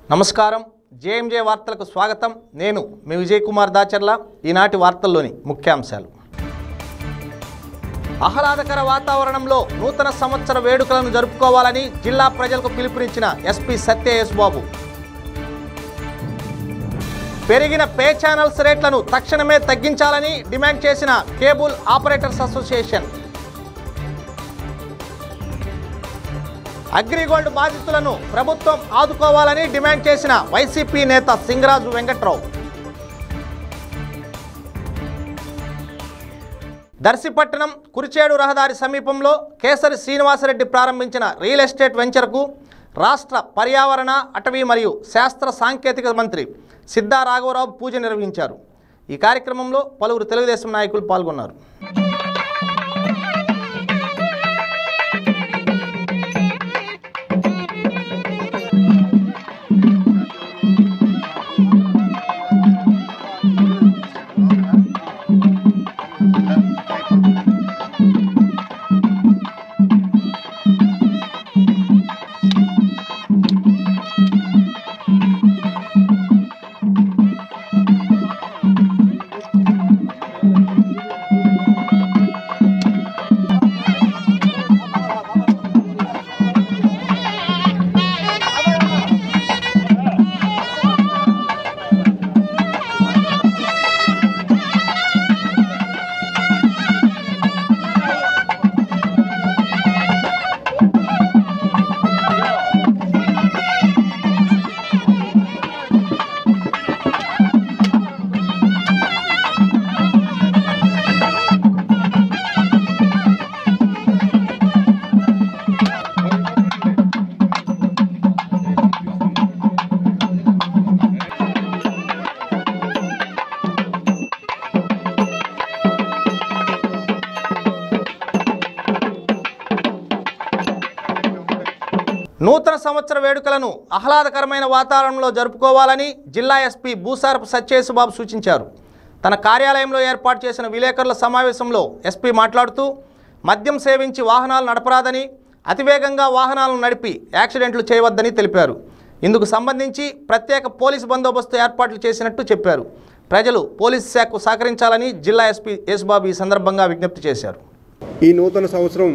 నమస్కారం జేఎంజే వార్తలకు స్వాగతం నేను మీ విజయ్ కుమార్ దాచర్ల ఈనాటి వార్తల్లోని ముఖ్యాంశాలు ఆహ్లాదకర వాతావరణంలో నూతన సంవత్సర వేడుకలను జరుపుకోవాలని జిల్లా ప్రజలకు పిలుపునిచ్చిన ఎస్పీ సత్య ఎస్ బాబు పెరిగిన పే ఛానల్స్ రేట్లను తక్షణమే తగ్గించాలని డిమాండ్ చేసిన కేబుల్ ఆపరేటర్స్ అసోసియేషన్ అగ్రిగోల్డ్ బాధితులను ప్రభుత్వం ఆదుకోవాలని డిమాండ్ చేసిన వైసీపీ నేత సింగరాజు వెంకట్రావు దర్శిపట్టణం కురిచేడు రహదారి సమీపంలో కేసరి శ్రీనివాసరెడ్డి ప్రారంభించిన రియల్ ఎస్టేట్ వెంచర్కు రాష్ట్ర పర్యావరణ అటవీ మరియు శాస్త్ర సాంకేతిక మంత్రి సిద్ధా రాఘవరావు పూజ నిర్వహించారు ఈ కార్యక్రమంలో పలువురు తెలుగుదేశం నాయకులు పాల్గొన్నారు నూతన సంవత్సర వేడుకలను ఆహ్లాదకరమైన వాతావరణంలో జరుపుకోవాలని జిల్లా ఎస్పీ భూసారపు సత్యేసుబాబు సూచించారు తన కార్యాలయంలో ఏర్పాటు చేసిన విలేకరుల సమావేశంలో ఎస్పీ మాట్లాడుతూ మద్యం సేవించి వాహనాలు నడపరాదని అతివేగంగా వాహనాలను నడిపి యాక్సిడెంట్లు చేయవద్దని తెలిపారు ఇందుకు సంబంధించి ప్రత్యేక పోలీసు బందోబస్తు ఏర్పాట్లు చేసినట్టు చెప్పారు ప్రజలు పోలీసు శాఖకు సహకరించాలని జిల్లా ఎస్పీ యేసుబాబు ఈ సందర్భంగా విజ్ఞప్తి చేశారు ఈ నూతన సంవత్సరం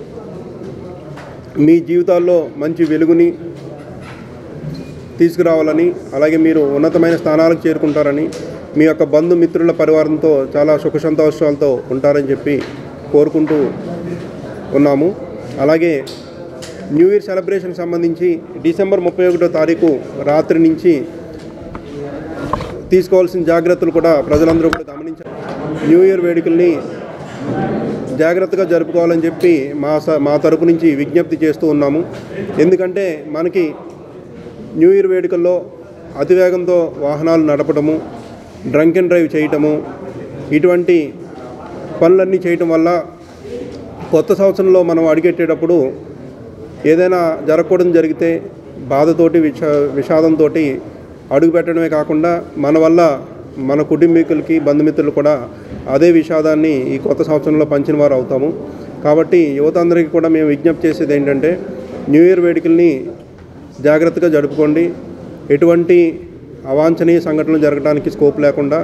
మీ జీవితాల్లో మంచి వెలుగుని తీసుకురావాలని అలాగే మీరు ఉన్నతమైన స్థానాలకు చేరుకుంటారని మీ యొక్క బంధుమిత్రుల పరివారంతో చాలా సుఖ సంతోషాలతో ఉంటారని చెప్పి కోరుకుంటూ ఉన్నాము అలాగే న్యూ ఇయర్ సెలబ్రేషన్ సంబంధించి డిసెంబర్ ముప్పై ఒకటో తారీఖు రాత్రి నుంచి తీసుకోవాల్సిన జాగ్రత్తలు కూడా ప్రజలందరూ కూడా గమనించారు న్యూ ఇయర్ వేడుకల్ని జాగ్రత్తగా జరుపుకోవాలని చెప్పి మా స మా తరపు నుంచి విజ్ఞప్తి చేస్తూ ఉన్నాము ఎందుకంటే మనకి న్యూ ఇయర్ వేడుకల్లో అతివేగంతో వాహనాలు నడపడము డ్రంక్ అండ్ డ్రైవ్ చేయటము ఇటువంటి పనులన్నీ చేయటం వల్ల కొత్త సంవత్సరంలో మనం అడిగెట్టేటప్పుడు ఏదైనా జరగకూడదు జరిగితే బాధతోటి విష విషాదంతో అడుగు పెట్టడమే కాకుండా మన వల్ల మన కుటుంబీకులకి బంధుమిత్రులు కూడా అదే విషాదాన్ని ఈ కొత్త సంవత్సరంలో పంచిన వారు అవుతాము కాబట్టి యువత అందరికీ కూడా మేము విజ్ఞప్తి చేసేది ఏంటంటే న్యూ ఇయర్ వేడుకల్ని జాగ్రత్తగా జరుపుకోండి ఎటువంటి అవాంఛనీయ సంఘటనలు జరగడానికి స్కోప్ లేకుండా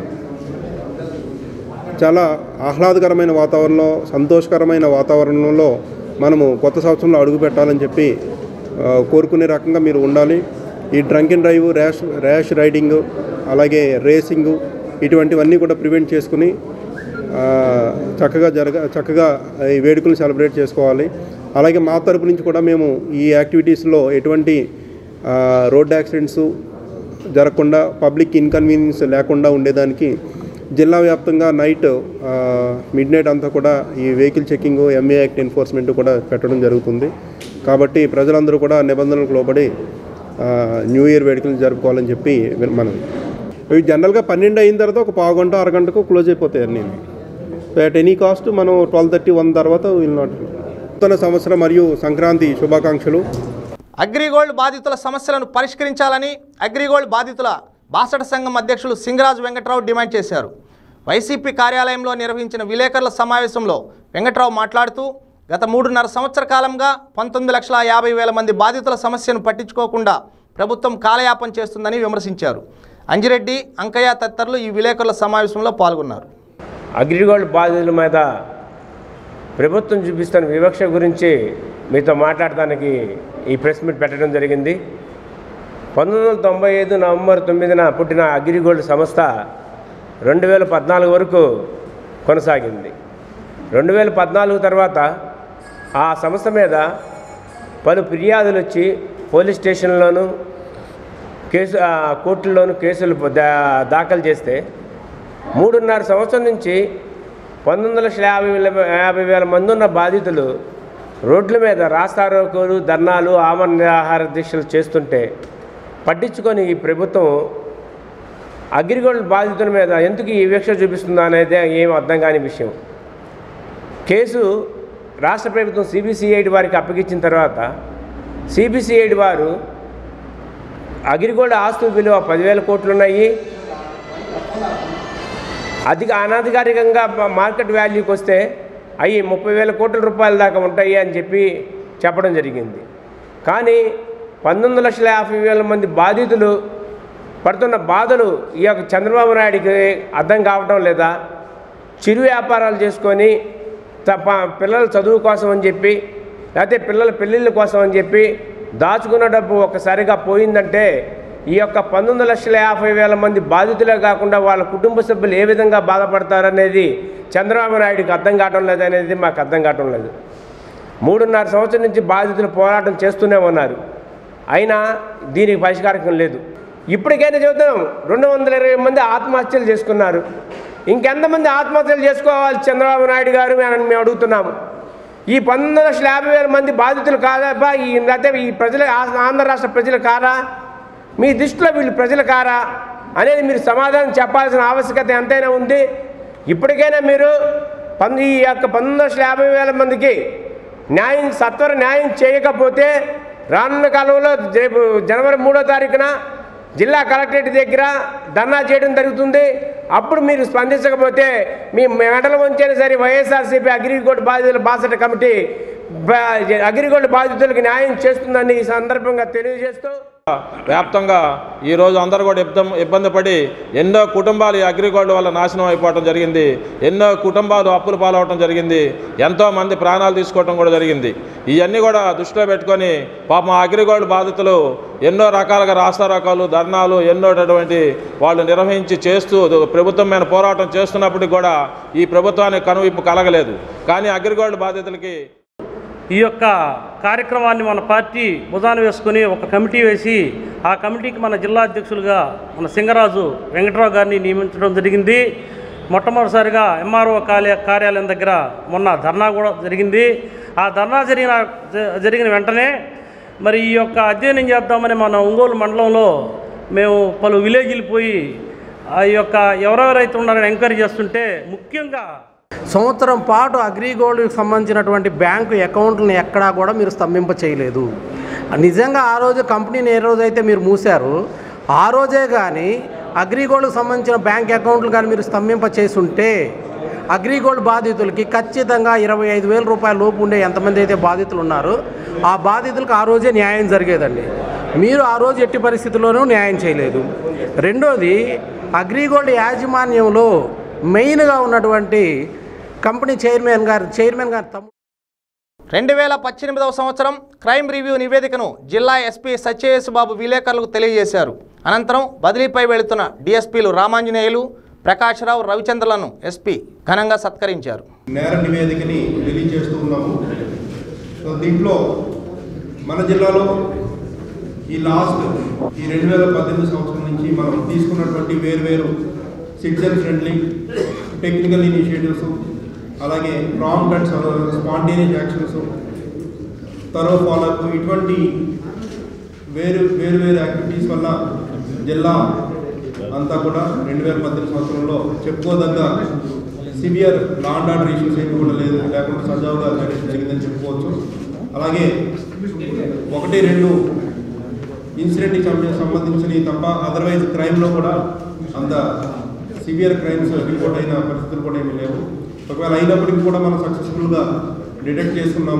చాలా ఆహ్లాదకరమైన వాతావరణంలో సంతోషకరమైన వాతావరణంలో మనము కొత్త సంవత్సరంలో అడుగు పెట్టాలని చెప్పి ఆ, కోరుకునే రకంగా మీరు ఉండాలి ఈ drunk and drive rash rash riding అలాగే రేసింగ్ ఇటువంటివన్నీ కూడా ప్రివెంట్ చేసుకుని ఆ, చక్కగా జరగ చక్కగా ఈ వేడుకలను సెలబ్రేట్ చేసుకోవాలి అలాగే మా తరపు నుంచి కూడా మేము ఈ యాక్టివిటీస్లో ఎటువంటి ఆ, రోడ్ యాక్సిడెంట్స్ జరగకుండా పబ్లిక్ ఇన్కన్వీనియన్స్ లేకుండా ఉండేదానికి జిల్లా వ్యాప్తంగా నైట్ మిడ్ నైట్ అంతా కూడా ఈ vehicle checking MA act enforcement కూడా పెట్టడం జరుగుతుంది కాబట్టి ప్రజలందరూ కూడా నిబంధనలకు లోబడి ఆ, న్యూ ఇయర్ వేడుకలు జరుపుకోవాలని చెప్పి విన్- మనం ఇవి జనరల్గా పన్నెండు అయిన తర్వాత ఒక పావు గంట అరగంటకు క్లోజ్ అయిపోతాయి అన్నీ సో అట్ ఎనీ కాస్ట్ మనం ట్వెల్వ్ థర్టీ వన్ తర్వాత విల్ నాట్ నూతన సంవత్సరం మరియు సంక్రాంతి శుభాకాంక్షలు అగ్రిగోల్డ్ బాధితుల సమస్యలను పరిష్కరించాలని అగ్రిగోల్డ్ బాధితుల బాసట సంఘం అధ్యక్షులు సింగరాజు వెంకట్రావు డిమాండ్ చేశారు వైసీపీ కార్యాలయంలో నిర్వహించిన విలేకరుల సమావేశంలో వెంకట్రావు మాట్లాడుతూ గత మూడున్నర సంవత్సర కాలంగా పంతొమ్మిది లక్షల యాభై వేల మంది బాధితుల సమస్యను పట్టించుకోకుండా ప్రభుత్వం కాలయాపన చేస్తుందని విమర్శించారు అంజిరెడ్డి అంకయ్య తదితరులు ఈ విలేకరుల సమావేశంలో పాల్గొన్నారు అగ్రిగోల్డ్ బాధితుల మీద ప్రభుత్వం చూపిస్తున్న వివక్ష గురించి మీతో మాట్లాడటానికి ఈ ప్రెస్ మీట్ పెట్టడం జరిగింది పంతొమ్మిది వందల తొంభై ఐదు నవంబర్ తొమ్మిదిన పుట్టిన అగ్రిగోల్డ్ సంస్థ రెండు వేల పద్నాలుగు వరకు కొనసాగింది రెండు వేల పద్నాలుగు తర్వాత ఆ సంస్థ మీద పలు ఫిర్యాదులు వచ్చి పోలీస్ స్టేషన్లోనూ కేసు ఆ, కోర్టుల్లోనూ కేసులు దా- దాఖలు చేస్తే మూడున్నర సంవత్సరం నుంచి పంతొమ్మిది లక్షల యాభై వేల యాభై వేల మంది ఉన్న బాధితులు రోడ్ల మీద రాస్తారోకోలు ధర్నాలు ఆమరణ నిరాహార దీక్షలు చేస్తుంటే పట్టించుకొని ఈ ప్రభుత్వం అగ్రిగోల్డ్ బాధితుల మీద ఎందుకు ఈ వివక్ష చూపిస్తుందా అనేది ఏం అర్థం కాని విషయం కేసు రాష్ట్ర ప్రభుత్వం సిబిసిఐడి వారికి అప్పగించిన తర్వాత సిబిసిఐడి వారు అగ్రిగోల్డ్ ఆస్తు విలువ పదివేల కోట్లు ఉన్నాయి అధిక అనధికారికంగా మా- మార్కెట్ వాల్యూకి వస్తే అవి ముప్పై వేల కోట్ల రూపాయల దాకా ఉంటాయి అని చెప్పి చెప్పడం జరిగింది కానీ పంతొమ్మిది లక్షల యాభై వేల మంది బాధితులు పడుతున్న బాధలు ఈ యొక్క చంద్రబాబు నాయుడికి అర్థం కావటం లేదా చిరు వ్యాపారాలు చేసుకొని తప్ప పిల్లల చదువు కోసం అని చెప్పి లేకపోతే పిల్లల పెళ్ళిళ్ళ కోసం అని చెప్పి దాచుకున్న డబ్బు ఒక్కసారిగా పోయిందంటే ఈ యొక్క పంతొమ్మిది లక్షల యాభై వేల మంది బాధితులే కాకుండా వాళ్ళ కుటుంబ సభ్యులు ఏ విధంగా బాధపడతారనేది చంద్రబాబు నాయుడికి అర్థం కావటం లేదు అనేది మాకు అర్థం కావటం లేదు మూడున్నర సంవత్సరం నుంచి బాధితులు పోరాటం చేస్తూనే ఉన్నారు అయినా దీనికి పరిష్కారం లేదు ఇప్పటికైనా చెబుతాం రెండు వందల ఇరవై మంది ఆత్మహత్యలు చేసుకున్నారు ఇంకెంతమంది ఆత్మహత్యలు చేసుకోవాలి చంద్రబాబు నాయుడు గారు అని మేము అడుగుతున్నాము ఈ పంతొమ్మిది లక్షల యాభై వేల మంది బాధితులు కాదా ఈ లేకపోతే ఈ ప్రజల ఆ- ఆంధ్ర రాష్ట్ర ప్రజలు కారా మీ దృష్టిలో వీళ్ళు ప్రజలు కారా అనేది మీరు సమాధానం చెప్పాల్సిన ఆవశ్యకత ఎంతైనా ఉంది ఇప్పటికైనా మీరు పంది ఈ యొక్క పంతొమ్మిది లక్షల యాభై వేల మందికి న్యాయం సత్వర న్యాయం చేయకపోతే రానున్న కాలంలో రేపు జనవరి మూడో తారీఖున జిల్లా కలెక్టరేట్ దగ్గర ధర్నా చేయడం జరుగుతుంది అప్పుడు మీరు స్పందించకపోతే మీ మెడలు వంచైనా సరే వైఎస్ఆర్సీపీ అగ్రిగోల్డ్ బాధితుల బాసట కమిటీ బా- అగ్రిగోల్డ్ బాధితులకు న్యాయం చేస్తుందని ఈ సందర్భంగా తెలియజేస్తూ వ్యాప్తంగా ఈరోజు అందరూ కూడా ఇబ్బంది ఇబ్బంది పడి ఎన్నో కుటుంబాలు ఈ అగ్రిగోల్డ్ వల్ల నాశనం అయిపోవడం జరిగింది ఎన్నో కుటుంబాలు అప్పులు పాలవటం జరిగింది ఎంతో మంది ప్రాణాలు తీసుకోవటం కూడా జరిగింది ఇవన్నీ కూడా దృష్టిలో పెట్టుకొని పాపం ఆ అగ్రిగోల్డ్ బాధితులు ఎన్నో రకాలుగా రాస్తారోకాలు ధర్నాలు ఎన్నోటటువంటి వాళ్ళు నిర్వహించి చేస్తూ ప్రభుత్వం మీద పోరాటం చేస్తున్నప్పటికీ కూడా ఈ ప్రభుత్వానికి కనువిప్పు కలగలేదు కానీ అగ్రిగోల్డ్ బాధితులకి ఈ యొక్క కార్యక్రమాన్ని మన పార్టీ భుజాన వేసుకొని ఒక కమిటీ వేసి ఆ కమిటీకి మన జిల్లా అధ్యక్షులుగా మన సింగరాజు వెంకటరావు గారిని నియమించడం జరిగింది మొట్టమొదటిసారిగా ఎంఆర్ఓ కార్య కార్యాలయం దగ్గర మొన్న ధర్నా కూడా జరిగింది ఆ ధర్నా జరిగిన జ- జరిగిన వెంటనే మరి ఈ యొక్క అధ్యయనం చేద్దామని మన ఒంగోలు మండలంలో మేము పలు విలేజ్లు పోయి ఆ యొక్క ఎవరెవరైతే ఉన్నారని ఎంక్వైరీ చేస్తుంటే ముఖ్యంగా సంవత్సరం పాటు అగ్రిగోల్డ్కి సంబంధించినటువంటి బ్యాంకు అకౌంట్లను ఎక్కడా కూడా మీరు స్తంభింప చేయలేదు నిజంగా ఆ రోజు కంపెనీని ఏ రోజైతే మీరు మూసారు ఆ రోజే కానీ అగ్రిగోల్డ్కి సంబంధించిన బ్యాంక్ అకౌంట్లు కానీ మీరు స్తంభింప చేసి ఉంటే అగ్రిగోల్డ్ బాధితులకి ఖచ్చితంగా ఇరవై ఐదు వేల రూపాయల లోపు ఉండే ఎంతమంది అయితే బాధితులు ఉన్నారో ఆ బాధితులకు ఆ రోజే న్యాయం జరిగేదండి మీరు ఆ రోజు ఎట్టి పరిస్థితుల్లోనూ న్యాయం చేయలేదు రెండోది అగ్రిగోల్డ్ యాజమాన్యంలో మెయిన్గా ఉన్నటువంటి కంపెనీ చైర్మన్ గారు చైర్మన్ గారు తమ్ముడు రెండు వేల పద్దెనిమిదవ సంవత్సరం క్రైమ్ రివ్యూ నివేదికను జిల్లా ఎస్పీ సత్యయేసు బాబు విలేకరులకు తెలియజేశారు అనంతరం బదిలీపై వెళుతున్న డిఎస్పీలు రామాంజనేయులు ప్రకాశ్రావు రవిచంద్రలను ఎస్పీ ఘనంగా సత్కరించారు నేర నివేదికని రిలీజ్ చేస్తూ ఉన్నాము సో దీంట్లో మన జిల్లాలో ఈ లాస్ట్ ఈ రెండు వేల పద్దెనిమిది సంవత్సరం నుంచి మనం తీసుకున్నటువంటి వేరు సిటిజన్ ఫ్రెండ్లీ టెక్నికల్ ఇనిషియేటివ్స్ అలాగే prompt and spontaneous actions through follow up ఇటువంటి వేరు వేరు వేరు యాక్టివిటీస్ వల్ల జిల్లా అంతా కూడా రెండు వేల పద్దెనిమిది సంవత్సరంలో చెప్పుకోదగ్గ severe law and order issues ఏమి కూడా లేదు లేకుండా సజావుగా నడిచి జరిగిందని చెప్పుకోవచ్చు అలాగే ఒకటి రెండు ఇన్సిడెంట్కి సంబంధించి సంబంధించినవి తప్ప అదర్వైజ్ క్రైమ్లో కూడా అంత సివియర్ క్రైమ్స్ రిపోర్ట్ అయిన పరిస్థితులు కూడా ఏమీ లేవు ఒకవేళ అయినప్పటికీ కూడా మనం సక్సెస్ఫుల్గా డిటెక్ట్ చేసుకున్నాము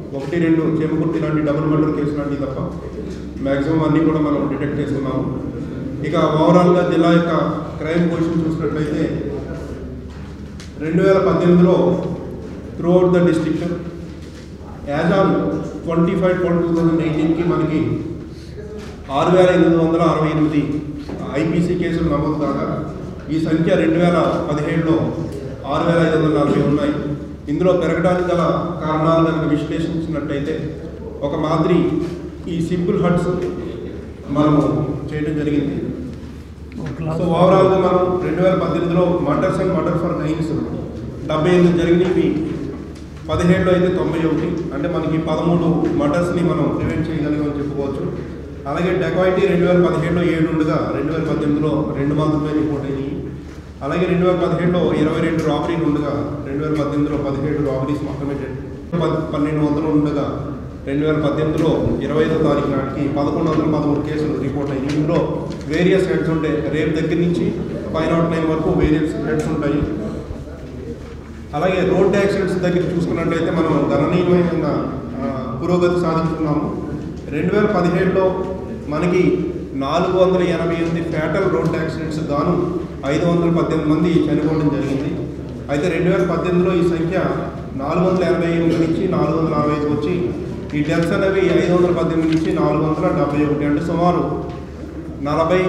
ఒకటి రెండు చేమకుర్తి లాంటి డబుల్ మర్డర్ కేసు లాంటివి తప్ప మ్యాక్సిమం అన్నీ కూడా మనం డిటెక్ట్ చేసుకున్నాము ఇక ఓవరాల్గా జిల్లా యొక్క క్రైమ్ పొజిషన్ చూసినట్లయితే రెండు వేల పద్దెనిమిదిలో throughout the district as on twenty five twenty two thousand ఎయిటీన్కి మనకి ఆరు వేల ఎనిమిది వందల అరవై ఎనిమిది ఐపీసీ కేసులు నమోదు కాగా ఈ సంఖ్య రెండు వేల పదిహేడులో ఆరు వేల ఐదు వందల నలభై ఉన్నాయి ఇందులో పెరగడానికి గల కారణాలు కనుక విశ్లేషించినట్టయితే ఒక మాదిరి ఈ సింపుల్ హట్స్ మనము చేయడం జరిగింది సో ఓవరాల్గా మనం రెండు వేల పద్దెనిమిదిలో మర్డర్స్ అండ్ మర్డర్ ఫర్ నైన్స్ డెబ్బై ఎనిమిది జరిగినవి పదిహేడులో అయితే తొంభై ఒకటి అంటే మనకి పదమూడు మర్డర్స్ని మనం ప్రివెంట్ చేయగలిగామని చెప్పుకోవచ్చు అలాగే డెకాయిటీ రెండు వేల పదిహేడులో ఏడు ఉండగా రెండు వేల పద్దెనిమిదిలో రెండు మాత్రమే రిపోర్ట్ అయినాయి అలాగే రెండు వేల పదిహేడులో ఇరవై రెండు రాబరీలు ఉండగా రెండు వేల పద్దెనిమిదిలో పదిహేడు రాబరీస్ మాత్రమే జరిగాయి. పద్- పన్నెండు వందలు ఉండగా రెండు వేల పద్దెనిమిదిలో ఇరవై ఐదో తారీఖు నాటికి పదకొండు వందల పదమూడు కేసులు రిపోర్ట్ అయ్యాయి ఇందులో వేరియస్ హెడ్స్ ఉంటాయి రేపు దగ్గర నుంచి ఫైవ్ నాట్ నైన్ వరకు వేరియస్ హెడ్స్ ఉంటాయి అలాగే రోడ్ యాక్సిడెంట్స్ దగ్గర చూసుకున్నట్లయితే మనం గణనీయమైన ఆ, పురోగతి సాధించుకున్నాము రెండు వేల పదిహేడులో మనకి నాలుగు వందల ఎనభై ఎనిమిది ఫ్యాటల్ రోడ్ యాక్సిడెంట్స్ గాను ఐదు వందల పద్దెనిమిది మంది చనిపోవడం జరిగింది అయితే రెండు వేల పద్దెనిమిదిలో ఈ సంఖ్య నాలుగు వందల ఎనభై ఎనిమిది నుంచి నాలుగు వందల అరవై ఐదు వచ్చి ఈ డెత్స్ అనేవి ఐదు వందల పద్దెనిమిది నుంచి నాలుగు వందల డెబ్బై ఒకటి అంటే సుమారు నలభై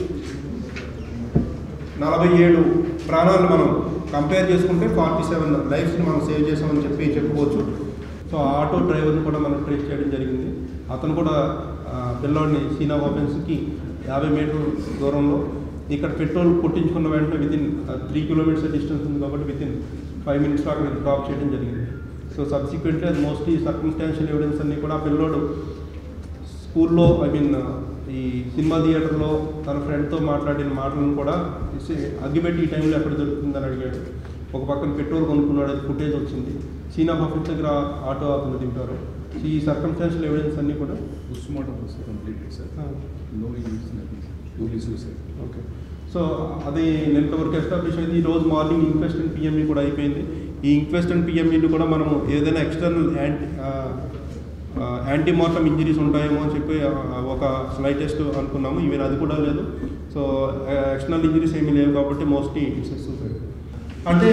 నలభై ఏడు ప్రాణాలు మనం కంపేర్ చేసుకుంటే ఫార్టీ సెవెన్ లైఫ్స్ని మనం సేవ్ చేసామని చెప్పి చెప్పుకోవచ్చు సో ఆ ఆటో డ్రైవర్ని కూడా మనం ట్రేస్ చేయడం జరిగింది అతను కూడా ఆ, పిల్లోడిని సీనా ఓపెన్స్కి యాభై మీటర్ దూరంలో ఇక్కడ పెట్రోల్ కొట్టించుకున్న వెంటనే వితిన్ త్రీ కిలోమీటర్స్ డిస్టెన్స్ ఉంది కాబట్టి వితిన్ ఫైవ్ మినిట్స్లో అక్కడ డ్రాప్ చేయడం జరిగింది సో సబ్సిక్వెంట్లీ అది మోస్ట్లీ సర్కమ్స్టాన్షియల్ ఎవిడెన్స్ అన్నీ కూడా ఆ పిల్లోడు స్కూల్లో ఐ మీన్ ఈ సినిమా థియేటర్లో తన ఫ్రెండ్తో మాట్లాడిన మాటలను కూడా ఇసి- అగ్గిపెట్టి ఈ టైంలో ఎక్కడ దొరుకుతుందని అడిగాడు ఒక పక్కన పెట్రోల్ కొనుక్కున్నాడు అది ఫుటేజ్ వచ్చింది సీనా ఆఫీస్ దగ్గర ఆటో అతను దింపారు ఈ సర్కమ్స్టాన్షియల్ ఎవిడెన్స్ అన్నీ కూడా Postmortem was completed, sir. No injuries, nothing, sir. Only suicide. Okay so అది నిన్న వరకు ఎస్టాబ్లిష్ అయింది ఈ రోజు మార్నింగ్ ఇంక్వెస్ట్ అండ్ పిఎంఈ కూడా అయిపోయింది ఈ ఇంక్వెస్ట్ అండ్ పిఎంఈలు కూడా మనము ఏదైనా external ante antemortem injuries ఉంటాయేమో అని చెప్పి ఆ, ఒక స్లైటెస్ట్ అనుకున్నాము ఈవెన్ అది కూడా లేదు సో ఎక్స్టర్నల్ ఇంజరీస్ ఏమీ లేవు కాబట్టి మోస్ట్లీ ఇట్స్ సూసైడ్ అంటే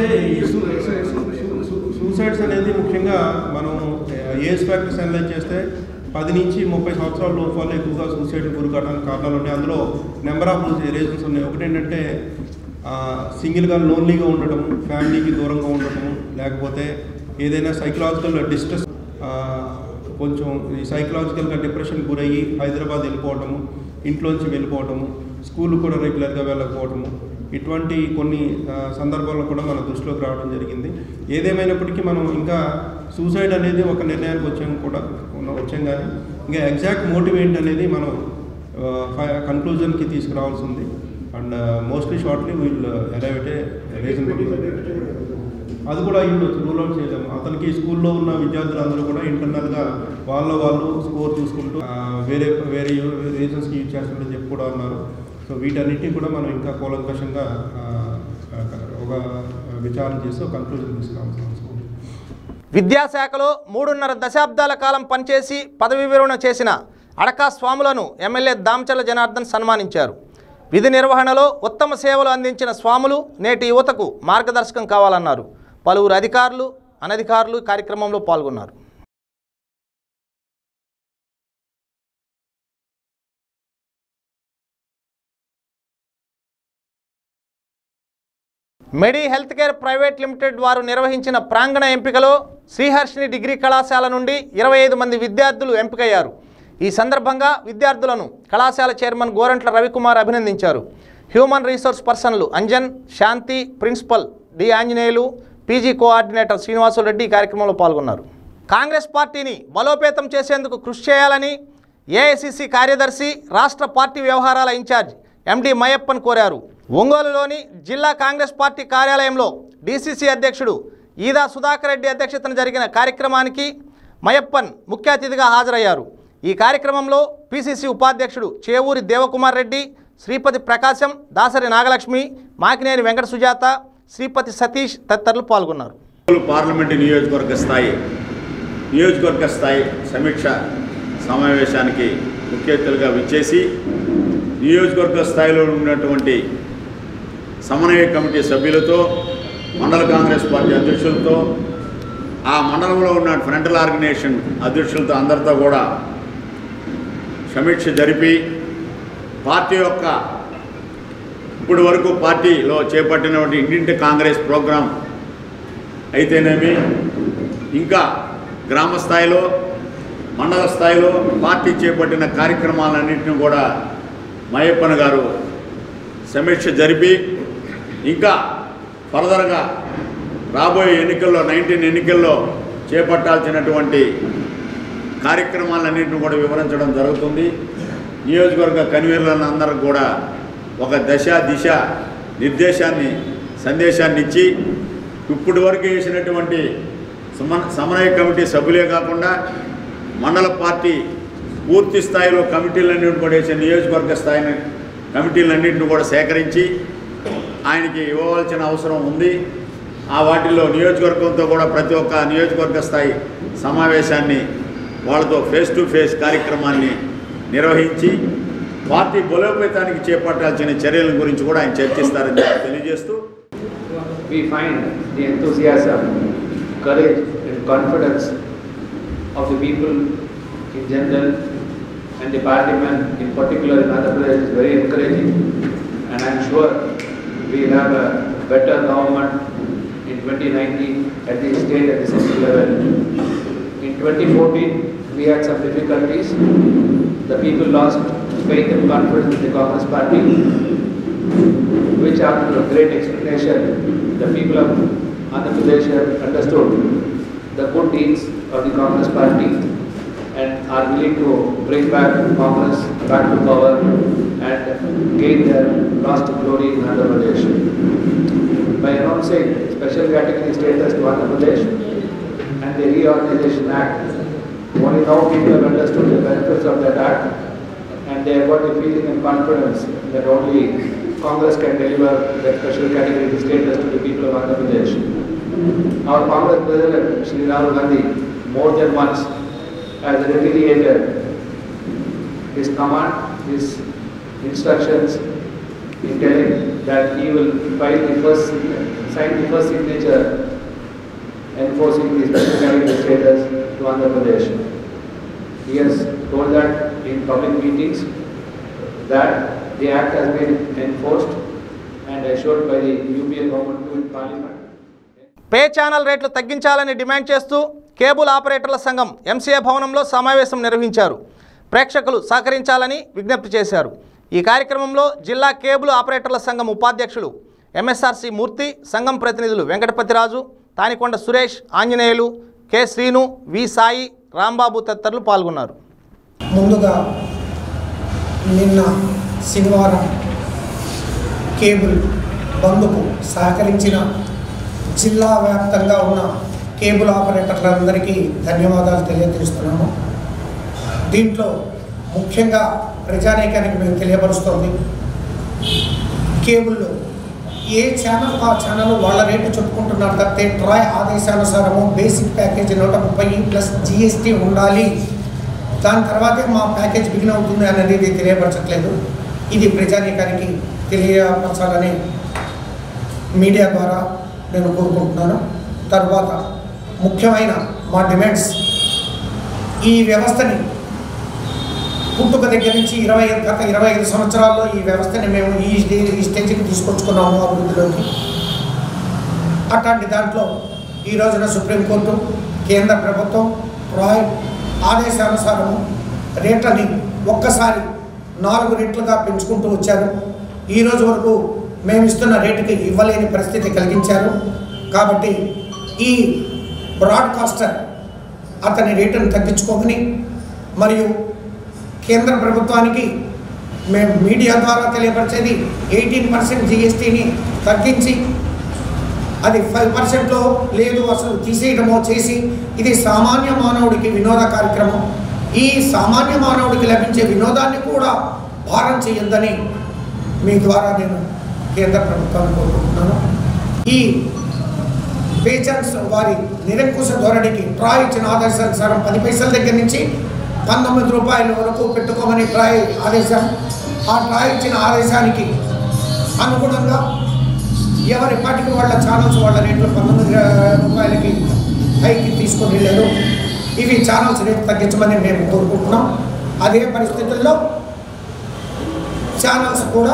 సూసైడ్స్ అనేది ముఖ్యంగా మనం ఏజ్ ఫ్యాక్టర్స్ అనలైజ్ చేస్తే పది నుంచి ముప్పై సంవత్సరాల లోపు వాళ్ళు ఎక్కువగా సూసైడ్ గురి కావడానికి కారణాలు ఉన్నాయి అందులో నెంబర్ ఆఫ్ రీజన్స్ ఉన్నాయి ఒకటి ఏంటంటే సింగిల్గా లోన్లీగా ఉండటం ఫ్యామిలీకి దూరంగా ఉండటం లేకపోతే ఏదైనా సైకలాజికల్ డిస్ట్రెస్ కొంచెం ఈ సైకలాజికల్గా డిప్రెషన్ గురయ్యి హైదరాబాద్ వెళ్ళిపోవటము ఇంట్లోంచి వెళ్ళిపోవటము స్కూల్ కూడా రెగ్యులర్గా వెళ్ళకపోవటము ఇటువంటి కొన్ని ఆ, సందర్భాల్లో కూడా మన దృష్టిలోకి రావడం జరిగింది ఏదేమైనప్పటికీ మనం ఇంకా సూసైడ్ అనేది ఒక నిర్ణయానికి వచ్చాం కూడా ఉన్న- వచ్చాం కానీ ఇంకా ఎగ్జాక్ట్ మోటివ్ ఏంటి అనేది మనం కన్క్లూజన్కి తీసుకురావాల్సి ఉంది and mostly shortly we'll arrive a reasonable అది కూడా అయ్యి ఉండొచ్చు రూల్ అవుట్ చేయలేము అతనికి స్కూల్లో ఉన్న విద్యార్థులందరూ కూడా ఇంటర్నల్గా వాళ్ళ వాళ్ళు స్కోర్ చూసుకుంటూ ఆ, వేరే వేరే రీజన్స్కి యూజ్ చేస్తారని చెప్పి కూడా అన్నారు సో వీటన్నిటిని కూడా మనం ఇంకా కూలంకషంగా ఆ, ఒక విచారణ చేసి ఒక కన్క్లూజన్ తీసుకురావాల్సిన అవసరం ఉంది విద్యాశాఖలో మూడున్నర దశాబ్దాల కాలం పనిచేసి పదవి విరమణ చేసిన అడకా స్వాములను ఎమ్మెల్యే దామచల్ల జనార్దన్ సన్మానించారు విధి నిర్వహణలో ఉత్తమ సేవలు అందించిన స్వాములు నేటి యువతకు మార్గదర్శకం కావాలన్నారు పలువురు అధికారులు అనధికారులు కార్యక్రమంలో పాల్గొన్నారు Medi Health Care Private Limited వారు నిర్వహించిన ప్రాంగణ ఎంపికలో శ్రీహర్షిని డిగ్రీ కళాశాల నుండి ఇరవై ఐదు మంది విద్యార్థులు ఎంపికయ్యారు ఈ సందర్భంగా విద్యార్థులను కళాశాల చైర్మన్ గోరంట్ల రవికుమార్ అభినందించారు హ్యూమన్ రీసోర్స్ పర్సన్లు Anjan Shanti principal D Anjaneyulu PG coordinator Srinivasulu ఈ కార్యక్రమంలో పాల్గొన్నారు కాంగ్రెస్ పార్టీని బలోపేతం చేసేందుకు కృషి చేయాలని ఏఐసిసి కార్యదర్శి రాష్ట్ర పార్టీ వ్యవహారాల ఇన్ఛార్జ్ ఎండి మయప్పన్ కోరారు ఒంగోలులోని జిల్లా కాంగ్రెస్ పార్టీ కార్యాలయంలో డీసీసీ అధ్యక్షుడు ఈదా సుధాకర్ రెడ్డి అధ్యక్షతన జరిగిన కార్యక్రమానికి మయప్పన్ ముఖ్య అతిథిగా హాజరయ్యారు ఈ కార్యక్రమంలో పిసిసి ఉపాధ్యక్షుడు చేవూరి దేవకుమార్ రెడ్డి శ్రీపతి ప్రకాశం దాసరి నాగలక్ష్మి మాకినేని వెంకట సుజాత శ్రీపతి సతీష్ తదితరులు పాల్గొన్నారు పార్లమెంటు నియోజకవర్గ స్థాయి నియోజకవర్గ స్థాయి సమీక్ష సమావేశానికి ముఖ్య అతిథులుగా విచ్చేసి నియోజకవర్గ స్థాయిలో ఉన్నటువంటి సమన్వయ కమిటీ సభ్యులతో మండల కాంగ్రెస్ పార్టీ అధ్యక్షులతో ఆ మండలంలో ఉన్న ఫ్రంటల్ ఆర్గనైజేషన్ అధ్యక్షులతో అందరితో కూడా సమీక్ష జరిపి పార్టీ యొక్క ఇప్పటి వరకు పార్టీలో చేపట్టినటువంటి ఇంటింటి కాంగ్రెస్ ప్రోగ్రాం అయితేనేమి ఇంకా గ్రామ స్థాయిలో మండల స్థాయిలో పార్టీ చేపట్టిన కార్యక్రమాలన్నింటినీ కూడా మయ్యప్పన్ గారు సమీక్ష జరిపి ఇంకా ఫర్దర్గా రాబోయే ఎన్నికల్లో నైన్టీన్ ఎన్నికల్లో చేపట్టాల్సినటువంటి కార్యక్రమాలన్నింటినీ కూడా వివరించడం జరుగుతుంది నియోజకవర్గ కన్వీనర్లను అందరికి కూడా ఒక దశ దిశ నిర్దేశాన్ని సందేశాన్ని ఇచ్చి ఇప్పటి వరకు వేసినటువంటి సమన్ సమన్వయ కమిటీ సభ్యులే కాకుండా మండల పార్టీ పూర్తి స్థాయిలో కమిటీలన్నింటిని కూడా వేసే నియోజకవర్గ స్థాయిని కమిటీలన్నింటిని కూడా సేకరించి ఆయనకి ఇవ్వవలసిన అవసరం ఉంది ఆ వాటిల్లో నియోజకవర్గంతో కూడా ప్రతి ఒక్క నియోజకవర్గ స్థాయి సమావేశాన్ని వాళ్ళతో ఫేస్ టు ఫేస్ కార్యక్రమాన్ని నిర్వహించి పార్టీ బలోపేతానికి చేపట్టాల్సిన చర్యల గురించి కూడా ఆయన చర్చిస్తారని చెప్పి తెలియజేస్తూ we find the enthusiasm, courage, and confidence of the people in general and the partymen in particular in Andhra Pradesh is very encouraging. And I'm sure we'll have a better government in 2019 at the state and the central level. In 2014, we had some difficulties. The people lost faith and confidence in the Congress party which after a great explanation, the people of Andhra Pradesh have understood the good deeds of the Congress party and are willing to bring back Congress back to power and gain their lost glory in Andhra Pradesh. By announcing special category status to Andhra Pradesh and the Reorganization Act, only now people have understood the benefits of that act and they have got the feeling and confidence that only Congress can deliver that special category status to the people of Andhra Pradesh. Our Congress President, Shri Rahul Gandhi, more than once has reiterated his command, his instructions in telling that he will file the first, sign the first signature enforcing the special category status to Andhra Pradesh. He has told that in public meetings that the act has been enforced and assured by the UPA government too in parliament. Pay channel రేట్లు తగ్గించాలని demand చేస్తూ cable ఆపరేటర్ల సంఘం MCA భవనంలో సమావేశం నిర్వహించారు ప్రేక్షకులు సహకరించాలని విజ్ఞప్తి చేశారు ఈ కార్యక్రమంలో జిల్లా కేబుల్ ఆపరేటర్ల సంఘం ఉపాధ్యక్షులు ఎంఎస్ఆర్సి మూర్తి సంఘం ప్రతినిధులు వెంకటపతిరాజు తానికొండ సురేష్ ఆంజనేయులు కె శ్రీను వి సాయి రాంబాబు తదితరులు పాల్గొన్నారు ముందుగా నిన్న శనివారం కేబుల్ బంద్కు సహకరించిన జిల్లా వ్యాప్తంగా ఉన్న కేబుల్ ఆపరేటర్లందరికీ ధన్యవాదాలు తెలియజేస్తున్నాము దీంట్లో ముఖ్యంగా ప్రజానీకానికి మేము తెలియపరుస్తోంది కేబుల్లో ఏ ఛానల్ ఆ ఛానల్ వాళ్ళ రేటు చెప్పుకుంటున్నారు తప్పితే ట్రాయ్ ఆదేశానుసారము బేసిక్ ప్యాకేజ్ నూట ముప్పై ప్లస్ జిఎస్టీ ఉండాలి దాని తర్వాతే మా ప్యాకేజ్ బిగిన్ అవుతుంది అనేది తెలియపరచట్లేదు ఇది ప్రజానీకానికి తెలియపరచాలని మీడియా ద్వారా నేను కోరుకుంటున్నాను తర్వాత ముఖ్యమైన మా డిమాండ్స్ ఈ వ్యవస్థని పుట్టుక దగ్గర నుంచి ఇరవై గత ఇరవై ఐదు సంవత్సరాల్లో ఈ వ్యవస్థని మేము ఈ స్టే- ఈ స్టేజ్కి తీసుకొచ్చుకున్నాము అభివృద్ధిలోకి అట్లాంటి దాంట్లో ఈ రోజున సుప్రీంకోర్టు కేంద్ర ప్రభుత్వం రాయ్ ఆదేశానుసారము రేట్లని ఒక్కసారి నాలుగు రెట్లుగా పెంచుకుంటూ వచ్చారు ఈ రోజు వరకు మేము ఇస్తున్న రేటుకి ఇవ్వలేని పరిస్థితి కలిగించారు కాబట్టి ఈ బ్రాడ్కాస్టర్ అతని రేటును తగ్గించుకోమని మరియు కేంద్ర ప్రభుత్వానికి మేము మీడియా ద్వారా తెలియపరిచేది ఎయిటీన్ పర్సెంట్ జిఎస్టీని తగ్గించి అది ఫైవ్ పర్సెంట్లో లేదు అసలు తీసేయడమో చేసి ఇది సామాన్య మానవుడికి వినోద కార్యక్రమం ఈ సామాన్య మానవుడికి లభించే వినోదాన్ని కూడా భారం చేయొద్దని మీ ద్వారా నేను కేంద్ర ప్రభుత్వాన్ని కోరుకుంటున్నాను ఈ పేషెంట్స్ వారి నిరంకుశ ధోరణికి ట్రాయ్ ఇచ్చిన ఆదేశానుసారం పది పైసల దగ్గర నుంచి పంతొమ్మిది రూపాయల వరకు పెట్టుకోమని ట్రాయ్ ఆదేశం ఆ ట్రాయ్ ఇచ్చిన ఆదేశానికి అనుగుణంగా ఎవరి పాటికి వాళ్ళ ఛానల్స్ వాళ్ళ రేట్లు పంతొమ్మిది రూపాయలకి పైకి తీసుకొని వెళ్ళారు ఇవి ఛానల్స్ రేటు తగ్గించమని మేము కోరుకుంటున్నాం అదే పరిస్థితుల్లో ఛానల్స్ కూడా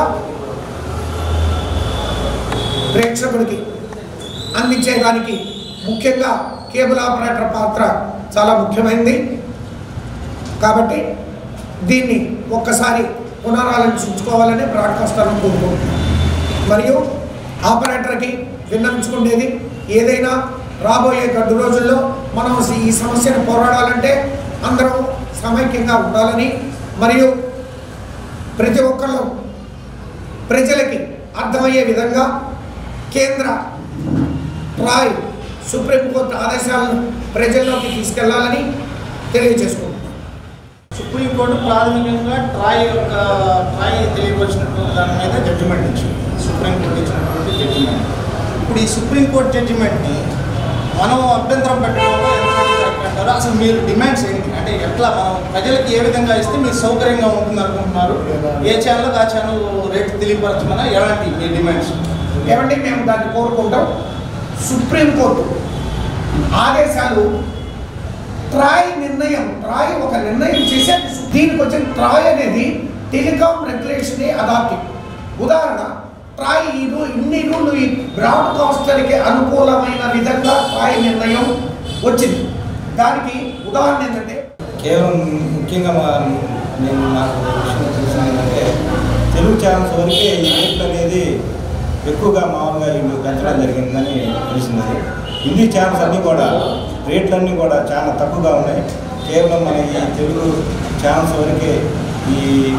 ప్రేక్షకుడికి అందించేదానికి ముఖ్యంగా కేబుల్ ఆపరేటర్ పాత్ర చాలా ముఖ్యమైనది కాబట్టి దీన్ని ఒక్కసారి పునరాలోచించుకోవాలని బ్రాడ్కాస్టర్ను కోరుకుంటున్నాం మరియు ఆపరేటర్కి విన్నవించుకునేది ఏదైనా రాబోయే గడ్డు రోజుల్లో మనం ఈ సమస్యను పోరాడాలంటే అందరం సమైక్యంగా ఉండాలని మరియు ప్రతి ఒక్కళ్ళు ప్రజలకి అర్థమయ్యే విధంగా కేంద్ర ట్రాయ్ సుప్రీంకోర్టు ఆదేశాలను ప్రజల్లోకి తీసుకెళ్లాలని తెలియజేసుకుంటున్నాం సుప్రీంకోర్టు ప్రాథమికంగా ట్రాయ్ యొక్క ట్రాయ్ తెలియవలసినటువంటి దాని మీద జడ్జిమెంట్ ఇచ్చింది సుప్రీంకోర్టు ఇచ్చినటువంటి జడ్జిమెంట్ ఇప్పుడు ఈ సుప్రీంకోర్టు జడ్జిమెంట్ని మనం అభ్యంతరం పెట్టడంలో ఎంతమంది కరెక్ట్ అంటారు అసలు మీరు డిమాండ్స్ ఏంటి అంటే ఎట్లా మనం ప్రజలకు ఏ విధంగా ఇస్తే మీరు సౌకర్యంగా ఉంటుంది అనుకుంటున్నారు ఏ ఛానల్ ఆ ఛానల్ రేటు తెలియపరచమన్నా ఎలాంటి మీ డిమాండ్స్ ఏమంటే మేము దాన్ని కోరుకుంటాం సుప్రీంకోర్టు ఆదేశాలు ట్రాయ్ నిర్ణయం ట్రాయ్ ఒక నిర్ణయం చేసే దీనికి వచ్చిన ట్రాయ్ అనేది టెలికాం రెగ్యులేషన్ అథారిటీ ఉదాహరణ ట్రాయ్ ఈ రూ- ఇన్ని రూళ్ళు ఈ బ్రాడ్కాస్టర్కి అనుకూలమైన విధంగా ట్రాయ్ నిర్ణయం వచ్చింది దానికి ఉదాహరణ ఏంటంటే కేవలం ముఖ్యంగా మా నేను నాకు విషయం తెలిసింది ఏంటంటే తెలుగు ఛానల్స్ వరకే ఈ రేట్లు అనేది ఎక్కువగా మామూలుగా వీళ్ళు పెంచడం జరిగిందని తెలిసింది హిందీ ఛానల్స్ అన్నీ కూడా రేట్లన్నీ కూడా చాలా తక్కువగా ఉన్నాయి కేవలం మన ఈ తెలుగు ఛానల్స్ వరకే ఈ